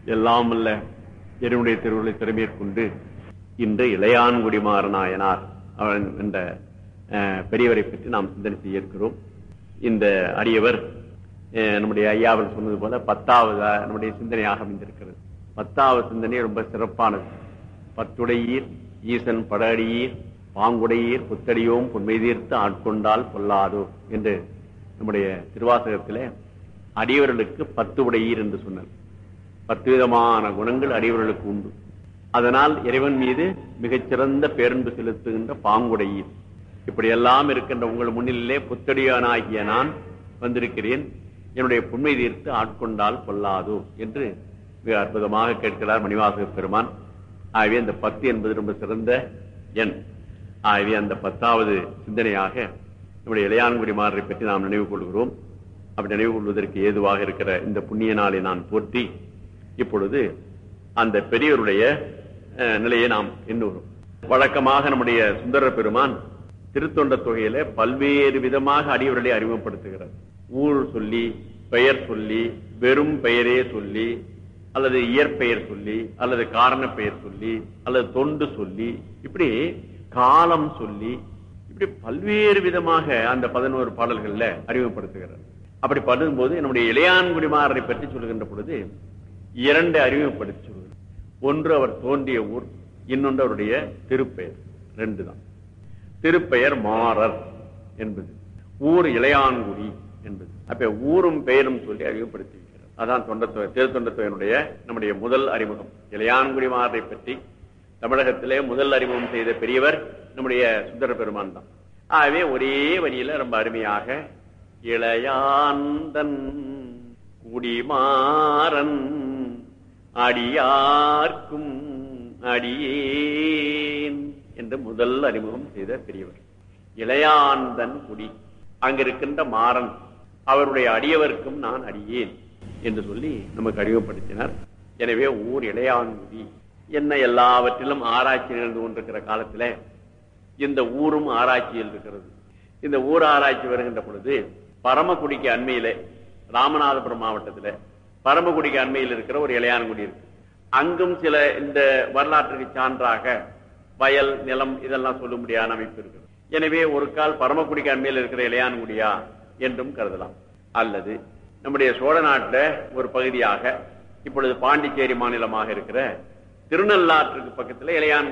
எல்லாம் அல்ல என்னுடைய திருவுருளை திறமையற்கொண்டு இன்று இளையான்குடி மாறனாயனார் அவன் என்ற அஹ், பெரியவரை பற்றி நாம் சிந்தனை செய்ய இருக்கிறோம் இந்த அடியவர் அஹ், நம்முடைய ஐயாவில் சொன்னது போல பத்தாவது நம்முடைய சிந்தனையாக அமைந்திருக்கிறது பத்தாவது சிந்தனை ரொம்ப சிறப்பானது பத்துடையீர் ஈசன் படஅடியீர் பாங்குடையீர் புத்தடியோம் பொன்மை தீர்த்து ஆட்கொண்டால் பொல்லாதோ என்று நம்முடைய திருவாசகத்திலே அடியவர்களுக்கு பத்து உடையீர் என்று சொன்னார் பத்து விதமான குணங்கள் அடியவர்களுக்கு உண்டு அதனால் இறைவன் மீது மிகச்சிறந்த பேரன்பு செலுத்துகின்ற பாங்குடையீர் இப்படியெல்லாம் இருக்கின்ற உங்கள் முன்னிலே புத்தடியானாகிய நான் வந்திருக்கிறேன் என்னுடைய புண்மை தீர்த்து ஆட்கொண்டால் பொல்லாதோ என்று மிக அற்புதமாக கேட்கிறார் மணிவாசக பெருமான் ஆகவே அந்த பத்து என்பது ரொம்ப சிறந்த எண் ஆகவே அந்த பத்தாவது சிந்தனையாக நம்முடைய இளையான்குடி மாறரை பற்றி நாம் நினைவு கொள்கிறோம் அப்படி நினைவு கொள்வதற்கு ஏதுவாக இருக்கிற இந்த புண்ணிய நாளை நான் போற்றி இப்பொழுது அந்த பெரியவருடைய அஹ், நிலையை நாம் எண்ணுகிறோம் வழக்கமாக நம்முடைய சுந்தர பெருமான் திருத்தொண்ட தொகையில பல்வேறு விதமாக அடியவர்களை அறிமுகப்படுத்துகிறார் ஊர் சொல்லி பெயர் சொல்லி வெறும் பெயரே சொல்லி அல்லது இயற்பெயர் சொல்லி அல்லது காரண பெயர் சொல்லி அல்லது தொண்டு சொல்லி இப்படி காலம் சொல்லி இப்படி பல்வேறு விதமாக அந்த பதினோரு பாடல்கள்ல அறிமுகப்படுத்துகிறார் அப்படி பண்ணும்போது நம்முடைய இளையான்குடிமாரரை பற்றி சொல்லுகின்ற பொழுது இரண்டு அறிமுகப்படுத்தி சொல்கிறார் ஒன்று அவர் தோன்றிய ஊர் இன்னொன்று அவருடைய திருப்பெயர் ரெண்டு தான் திருப்பெயர் மாறர் என்பது ஊர் இளையான்குடி என்பது அப்ப ஊரும் பெயரும் சொல்லி அறிமுகப்படுத்தி இருக்கிறார் அதான் தொண்டத்தொகை திருத்தொண்டத்தொகையினுடைய நம்முடைய முதல் அறிமுகம் இளையான்குடி மாறரை பற்றி தமிழகத்திலே முதல் அறிமுகம் செய்த பெரியவர் நம்முடைய சுந்தர பெருமான் தான் ஆகவே ஒரே வரியில ரொம்ப அருமையாக இளையாந்தன் குடிமாறன் அடியார்க்கும் அடியேன் என்று முதல் அறிமுகம் செய்த பெரியவர் இளையாந்தன் குடி அங்கிருக்கின்ற மாறன் அவருடைய அடியவர்க்கும் நான் அடியேன் என்று சொல்லி நமக்கு அறிமுகப்படுத்தினார் எனவே ஊர் இளையான்குடி என்ன எல்லாவற்றிலும் ஆராய்ச்சி நிகழ்ந்து கொண்டிருக்கிற காலத்துல இந்த ஊரும் ஆராய்ச்சியில் இருக்கிறது இந்த ஊர் ஆராய்ச்சி வருகின்ற பொழுது பரமக்குடிக்கு அண்மையிலே ராமநாதபுரம் மாவட்டத்துல பரமக்குடிக்கு அண்மையில் இருக்கிற ஒரு இளையான்குடி இருக்கு அங்கும் சில இந்த வரலாற்றுக்கு சான்றாக வயல் நிலம் இதெல்லாம் சொல்ல முடியாத அமைப்பு இருக்கு எனவே ஒரு கால் பரமக்குடிக்கு அண்மையில் இருக்கிற இளையான்குடியா என்றும் கருதலாம் அல்லது நம்முடைய சோழ நாட்டுல ஒரு பகுதியாக இப்பொழுது பாண்டிச்சேரி மாநிலமாக இருக்கிற திருநள்ளாற்றுக்கு பக்கத்துல இளையான்